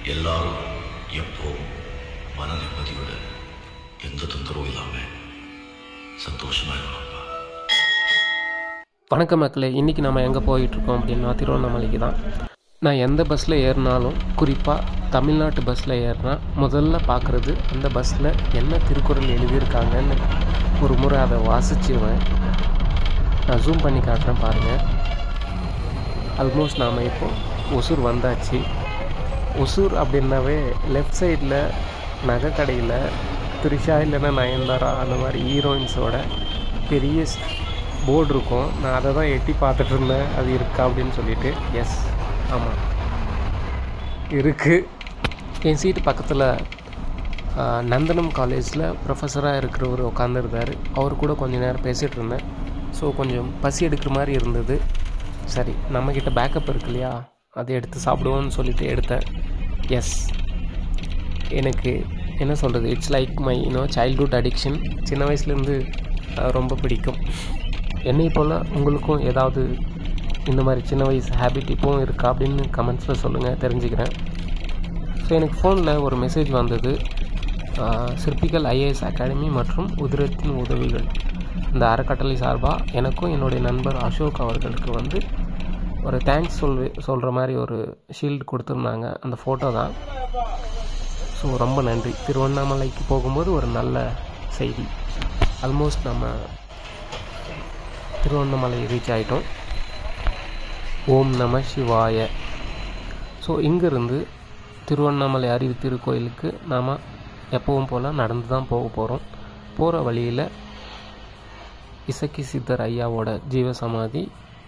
எல்லாரும் எப்போவும் மன நிம்மதியுடன் எந்த தொந்தரவும் இல்லாமல் சந்தோஷமாக இருக்கணும்ப்பா வணக்கம் மக்களே இன்றைக்கி நம்ம எங்கே போயிட்டுருக்கோம் அப்படின்னா திருவண்ணாமலைக்கு தான் நான் எந்த பஸ்ஸில் ஏறினாலும் குறிப்பாக தமிழ்நாட்டு பஸ்ஸில் ஏறினா முதல்ல பார்க்குறது அந்த பஸ்ஸில் என்ன திருக்குறள் எழுதியிருக்காங்கன்னு ஒரு முறை அதை வாசிச்சிருவேன் நான் ஜூம் பண்ணி காட்டுறேன் பாருங்கள் ஆல்மோஸ்ட் நாம் இப்போ ஒசூர் வந்தாச்சு ஒசூர் அப்படின்னாவே லெஃப்ட் சைடில் நகை கடையில் த்ரிஷா இல்லைன்னா நயன்தாரா அந்த மாதிரி ஹீரோயின்ஸோட பெரிய போர்டு இருக்கும் நான் அதை தான் எட்டி பார்த்துட்டு இருந்தேன் அது இருக்கா அப்படின்னு சொல்லிட்டு எஸ் ஆமாம் இருக்குது என் சீட்டு பக்கத்தில் நந்தனம் காலேஜில் ப்ரொஃபஸராக இருக்கிறவர் உட்காந்துருந்தார் அவர் கூட கொஞ்ச நேரம் பேசிகிட்டு இருந்தேன் ஸோ கொஞ்சம் பசி எடுக்கிற மாதிரி இருந்தது சரி நம்மக்கிட்ட பேக்கப் இருக்கு இல்லையா அதை எடுத்து சாப்பிடுவோன்னு சொல்லிட்டு எடுத்தேன் எஸ் எனக்கு என்ன சொல்கிறது it's like my you know childhood addiction சின்ன வயசுலேருந்து அஹ், ரொம்ப பிடிக்கும் என்னை போல் உங்களுக்கும் ஏதாவது இந்த மாதிரி சின்ன வயசு ஹேபிட் இப்போவும் இருக்கா அப்படின்னு கமெண்ட்ஸில் சொல்லுங்கள் தெரிஞ்சுக்கிறேன் ஸோ எனக்கு ஃபோனில் ஒரு மெசேஜ் வந்தது ஆஹ், சிற்பிகள் ஐஏஎஸ் அகாடமி மற்றும் உதிரத்தின் உதவிகள் இந்த அறக்கட்டளை சார்பாக எனக்கும் என்னுடைய நண்பர் அசோக் அவர்களுக்கு வந்து ஒரு தேங்க்ஸ் சொல் சொல்கிற மாதிரி ஒரு ஷீல்டு கொடுத்துருந்தாங்க அந்த ஃபோட்டோ தான் ஸோ ரொம்ப நன்றி திருவண்ணாமலைக்கு போகும்போது ஒரு நல்ல செய்தி ஆல்மோஸ்ட் நம்ம திருவண்ணாமலை ரீச் ஆகிட்டோம் ஓம் நம சிவாய ஸோ இங்கேருந்து திருவண்ணாமலை அறிவு திருக்கோயிலுக்கு நாம் எப்பவும் போல் நடந்து தான் போக போகிறோம் போகிற வழியில் இசக்கி சித்தர் ஐயாவோட ஜீவசமாதி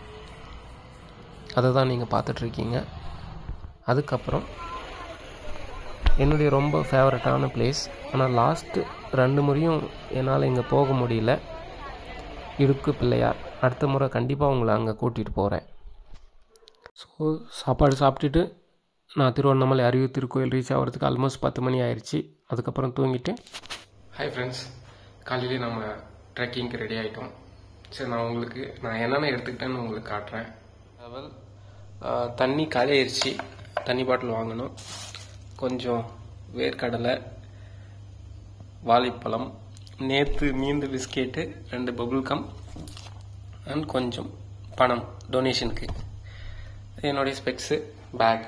அதை தான் நீங்கள் பார்த்துட்ருக்கீங்க அதுக்கப்புறம் என்னுடைய ரொம்ப ஃபேவரட்டான பிளேஸ் ஆனால் லாஸ்ட்டு ரெண்டு முறையும் என்னால் இங்கே போக முடியல இடுக்கு பிள்ளையார் அடுத்த முறை கண்டிப்பாக உங்களை அங்கே கூட்டிகிட்டு போகிறேன் ஸோ சாப்பாடு சாப்பிட்டுட்டு நான் திருவண்ணாமலை அறிவு திருக்கோயில் ரீச் ஆகிறதுக்கு ஆல்மோஸ்ட் பத்து மணி ஆயிடுச்சு அதுக்கப்புறம் தூங்கிட்டு ஹாய் ஃப்ரெண்ட்ஸ் காலையிலே நம்ம ட்ரெக்கிங்க்கு ரெடி ஆகிட்டோம் சரி நான் உங்களுக்கு நான் என்னென்ன எடுத்துக்கிட்டேன்னு உங்களுக்கு காட்டுறேன் லெவல் தண்ணி காலியாயிருச்சு தண்ணி பாட்டில் வாங்கணும் கொஞ்சம் வேர்க்கடலை வாழைப்பழம் நேற்று மீந்து பிஸ்கெட்டு ரெண்டு பபுள் கம் அண்ட் கொஞ்சம் பணம் டொனேஷனுக்கு என்னுடைய specs bag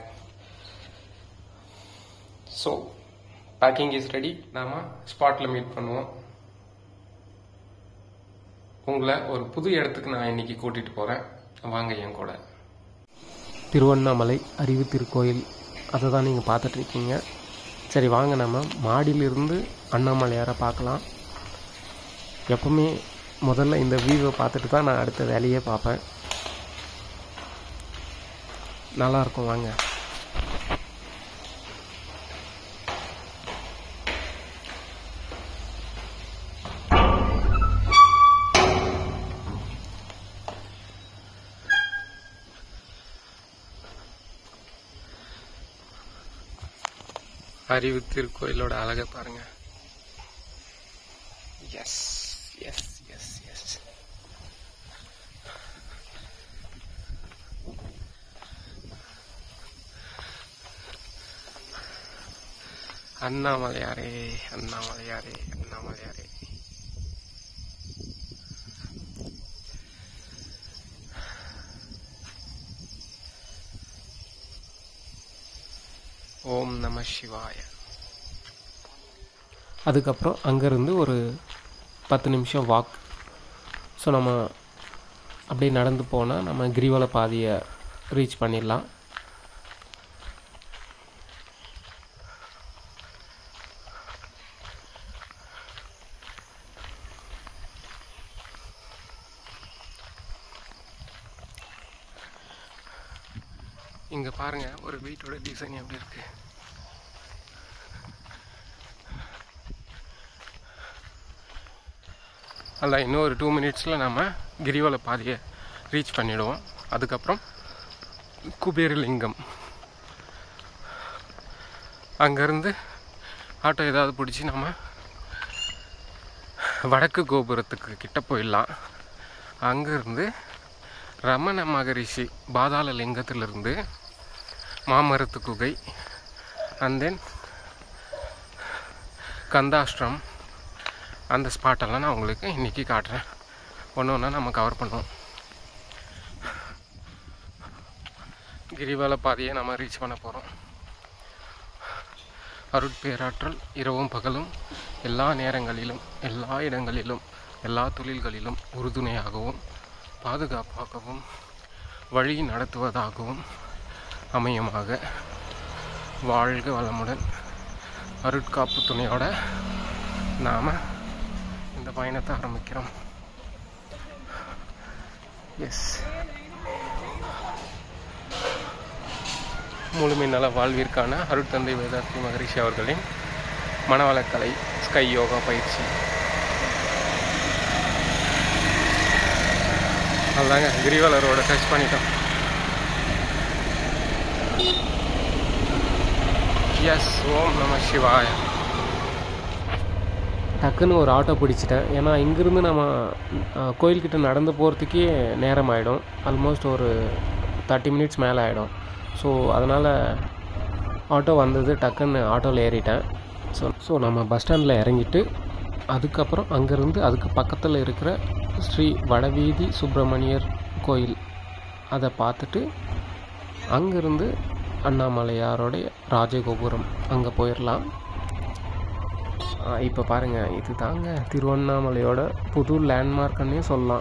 so packing is ready நாம ஸ்பாட்டில் மீட் பண்ணுவோம் உங்களை ஒரு புது இடத்துக்கு நான் இன்னைக்கு கூட்டிட்டு போறேன் வாங்க என் கூட திருவண்ணாமலை அறிவு திருக்கோயில் அதை தான் நீங்கள் பார்த்துட்டு இருக்கீங்க சரி வாங்க நம்ம மாடியிலிருந்து அண்ணாமலையாரை பார்க்கலாம் எப்பவுமே முதல்ல இந்த வியூவை பார்த்துட்டு தான் நான் அடுத்த வேலையே பார்ப்பேன் நல்லா இருக்கும் வாங்க அறிவு திருக்கோயிலோட அழகை பாருங்க எஸ் எஸ் எஸ் எஸ் அண்ணாமலையாரே அண்ணாமலையாரே அண்ணாமலையாரே ஓம் நம சிவாய அதுக்கப்புறம் அங்கேருந்து ஒரு பத்து நிமிஷம் வாக் ஸோ நம்ம அப்படியே நடந்து போனால் நம்ம கிரிவல பாதையை ரீச் பண்ணிடலாம் இங்கே பாருங்கள் ஒரு வீட்டோட டிசைன் எப்படி இருக்கு அல்ல இன்னும் ஒரு டூ மினிட்ஸில் நம்ம கிரிவல பாதையை ரீச் பண்ணிடுவோம் அதுக்கப்புறம் குபேரலிங்கம் அங்கேருந்து ஆட்டோ ஏதாவது பிடிச்சி நம்ம வடக்கு கோபுரத்துக்கு கிட்ட போயிடலாம் அங்கேருந்து ரமண மகரிஷி பாதாள லிங்கத்திலிருந்து மாமரத்து குகை அண்ட் தென் கந்தாஷ்டிரம் அந்த ஸ்பாட்டெல்லாம் நான் உங்களுக்கு இன்றைக்கி காட்டுறேன் ஒன்று ஒன்றா நம்ம கவர் பண்ணுவோம் கிரிவல பாதையை நம்ம ரீச் பண்ண போகிறோம் அருட்பேராற்றல் இரவும் பகலும் எல்லா நேரங்களிலும் எல்லா இடங்களிலும் எல்லா தொழில்களிலும் உறுதுணையாகவும் பாதுகாப்பாகவும் வழி நடத்துவதாகவும் அமையுமாக வாழ்க வளமுடன் அருட்காப்பு துணையோட நாம் இந்த பயணத்தை ஆரம்பிக்கிறோம் எஸ் முழுமை நல வாழ்விற்கான அருட்தந்தை வேதாத்ரி மகரிஷி அவர்களின் மனவளக்கலை ஸ்கை யோகா பயிற்சி அதுதாங்க கிரிவலரோட டச் பண்ணிட்டோம் எஸ் ஓம் நம சிவாய டக்குன்னு ஒரு ஆட்டோ பிடிச்சிட்டேன் ஏன்னா இங்கேருந்து நம்ம அஹ், கோயில்கிட்ட நடந்து போகிறதுக்கே நேரம் ஆகிடும் ஆல்மோஸ்ட் ஒரு தேர்ட்டி மினிட்ஸ் மேலே ஆகிடும் ஸோ அதனால் ஆட்டோ வந்தது டக்குன்னு ஆட்டோவில் ஏறிட்டேன் ஸோ ஸோ நம்ம பஸ் ஸ்டாண்டில் இறங்கிட்டு அதுக்கப்புறம் அங்கேருந்து அதுக்கு பக்கத்தில் இருக்கிற ஸ்ரீ வடவீதி சுப்பிரமணியர் கோயில் அதை பார்த்துட்டு அங்கேருந்து அண்ணாமலையாரோடைய ராஜகோபுரம் அங்கே போயிடலாம் இப்போ பாருங்கள் இது தாங்க திருவண்ணாமலையோட புது லேண்ட்மார்க்குன்னே சொல்லலாம்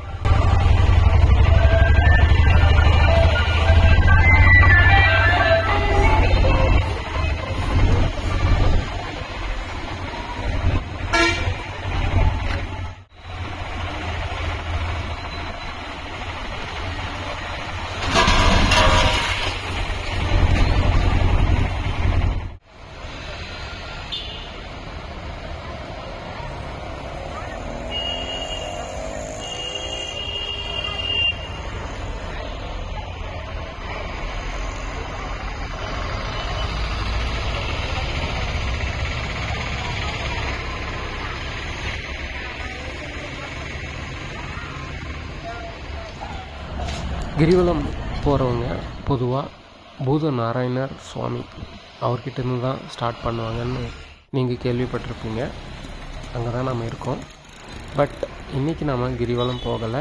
கிரிவலம் போகிறவங்க பொதுவாக பூத நாராயணர் சுவாமி அவர்கிட்ட இருந்து தான் ஸ்டார்ட் பண்ணுவாங்கன்னு நீங்கள் கேள்விப்பட்டிருப்பீங்க அங்கே தான் நம்ம இருக்கோம் பட் இன்றைக்கி நம்ம கிரிவலம் போகலை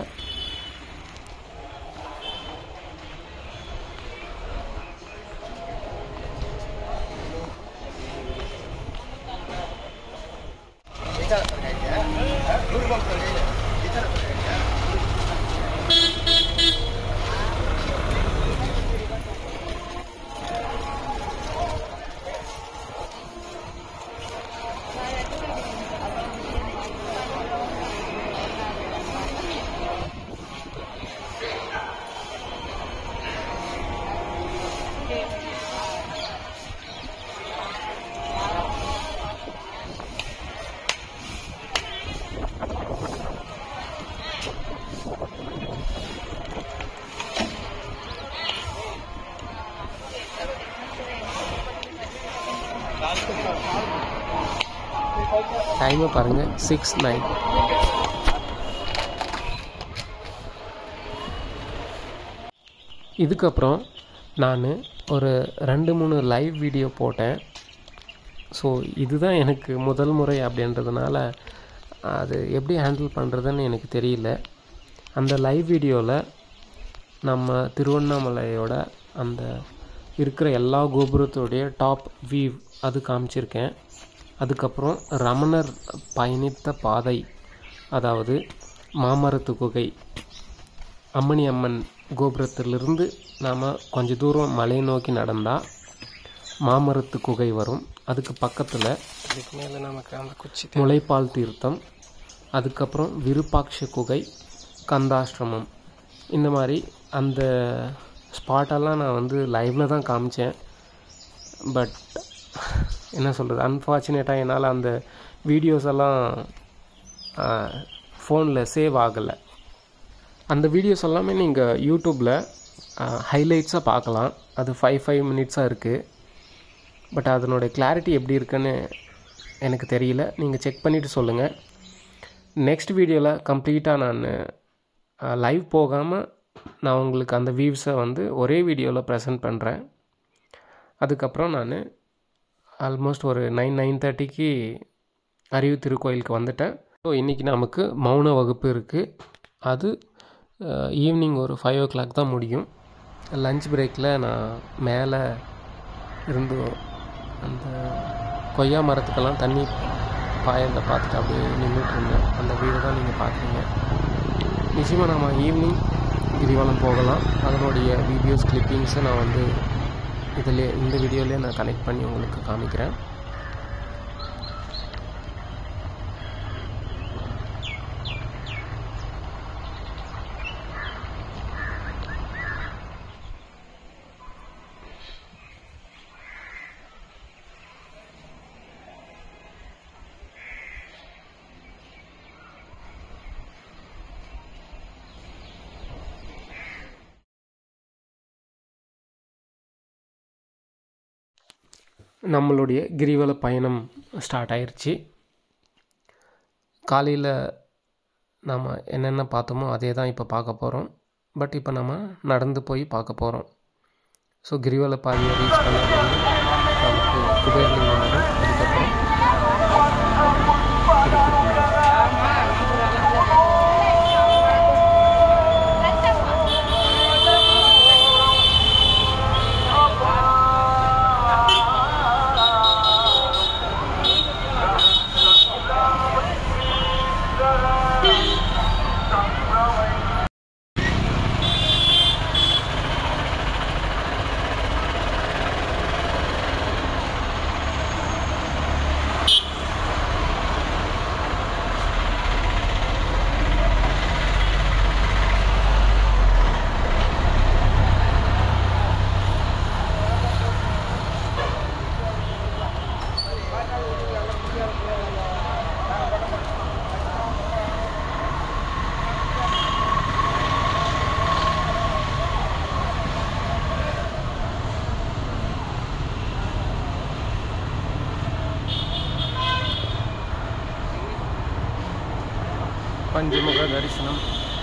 டைமை பாருங்கள் சிக்ஸ் நைன் இதுக்கப்புறம் நான் ஒரு ரெண்டு மூணு லைவ் வீடியோ போட்டேன் ஸோ இதுதான் எனக்கு முதல் முறை அப்படின்றதுனால அது எப்படி ஹேண்டில் பண்ணுறதுன்னு எனக்கு தெரியல அந்த லைவ் வீடியோவில் நம்ம திருவண்ணாமலையோட அந்த இருக்கிற எல்லா கோபுரத்தோடைய டாப் வியூ அது காமிச்சிருக்கேன் அதுக்கப்புறம் ரமணர் பயணித்த பாதை அதாவது மாமரத்து குகை அம்மணி அம்மன் கோபுரத்திலிருந்து நாம் கொஞ்ச தூரம் மலை நோக்கி நடந்தால் மாமரத்து குகை வரும் அதுக்கு பக்கத்தில் இதுக்கு மேலே நமக்கு அந்த குச்சி முளைப்பால் தீர்த்தம் அதுக்கப்புறம் விருப்பாட்ச குகை கந்தாஷ்டிரமம் இந்த மாதிரி அந்த ஸ்பாட்டெல்லாம் நான் வந்து லைவில் தான் காமிச்சேன் பட் என்ன சொல்கிறது அன்ஃபார்ச்சுனேட்டாக என்னால் அந்த வீடியோஸ் எல்லாம் ஃபோனில் சேவ் ஆகலை அந்த வீடியோஸ் எல்லாமே நீங்கள் யூடியூப்பில் ஹைலைட்ஸாக பார்க்கலாம் அது ஃபைவ் ஃபைவ் மினிட்ஸாக இருக்குது பட் அதனோட கிளாரிட்டி எப்படி இருக்குன்னு எனக்கு தெரியல நீங்கள் செக் பண்ணிவிட்டு சொல்லுங்கள் நெக்ஸ்ட் வீடியோவில் கம்ப்ளீட்டாக நான் லைவ் போகாமல் நான் உங்களுக்கு அந்த வியூஸை வந்து ஒரே வீடியோவில் ப்ரெசென்ட் பண்ணுறேன் அதுக்கப்புறம் நான் ஆல்மோஸ்ட் ஒரு நைன் நைன் தேர்ட்டிக்கு அறிவு திருக்கோயிலுக்கு வந்துட்டேன் ஸோ இன்றைக்கி நமக்கு மௌன வகுப்பு இருக்குது அது ஈவினிங் ஒரு ஃபைவ் ஓ கிளாக் தான் முடியும் லஞ்ச் பிரேக்கில் நான் மேலே இருந்து அந்த கொய்யா மரத்துக்கெல்லாம் தண்ணி பாயறத பார்த்துட்டு அப்படியே நின்றுட்டு இருந்தேன் அந்த வீடு தான் நீங்கள் பார்க்குறீங்க நிச்சயமாக நம்ம ஈவினிங் கிரிவலம் போகலாம் அதனுடைய வீடியோஸ் கிளிப்பிங்ஸை நான் வந்து இதில் இந்த வீடியோலேயே நான் கனெக்ட் பண்ணி உங்களுக்கு காமிக்கிறேன் நம்மளுடைய கிரிவல பயணம் ஸ்டார்ட் ஆயிருச்சு காலையில் நாம் என்னென்ன பார்த்தோமோ அதே தான் இப்போ பார்க்க போகிறோம் பட் இப்போ நம்ம நடந்து போய் பார்க்க போகிறோம் ஸோ கிரிவல பாதையை ரீச் பண்ண நமக்கு குபேர்லிங்கம் வரும் அதுக்கப்புறம் திருப்பதி பஞ்சமுக தரிசனம்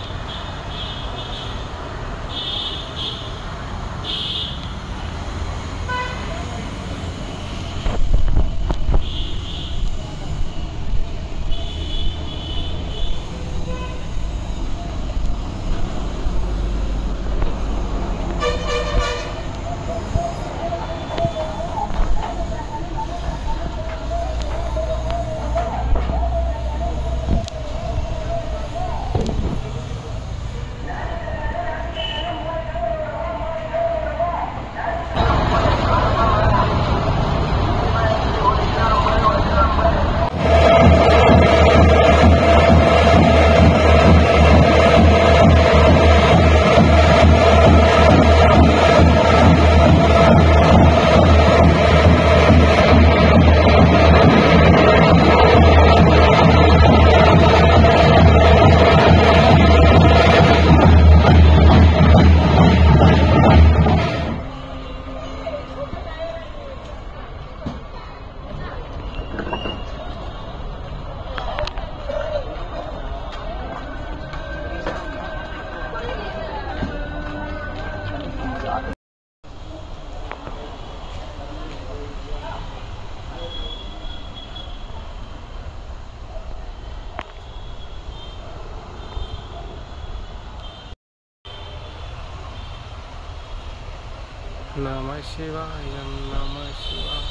நம சிவாய நம சிவாய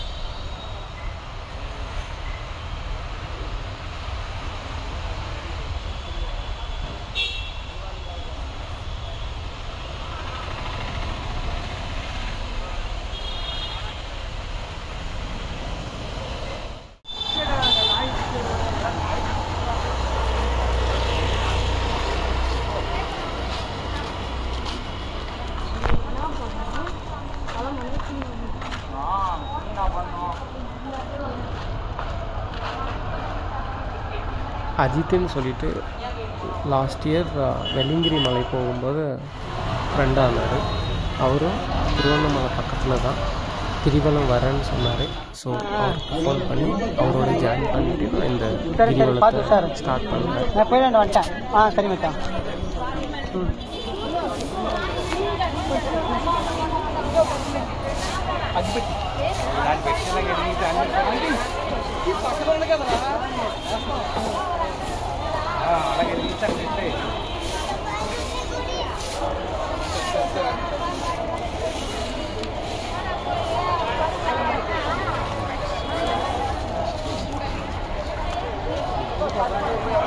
அஜித்துன்னு சொல்லிட்டு லாஸ்ட் இயர் வெள்ளிங்கிரி மலை போகும்போது ஃப்ரெண்டாக இருந்தார் அவரும் திருவண்ணாமலை பக்கத்தில் தான் கிரிவலம் வரேன்னு சொன்னார் ஸோ அவருக்கு ஃபோன் பண்ணி அவரோட ஜாயின் பண்ணிட்டு நான் இந்த கிரிவலத்தை ஸ்டார்ட் பண்ணுறேன் நான் போயிட்டு வந்துட்டேன் ஆ சரி மச்சான் ம் Thank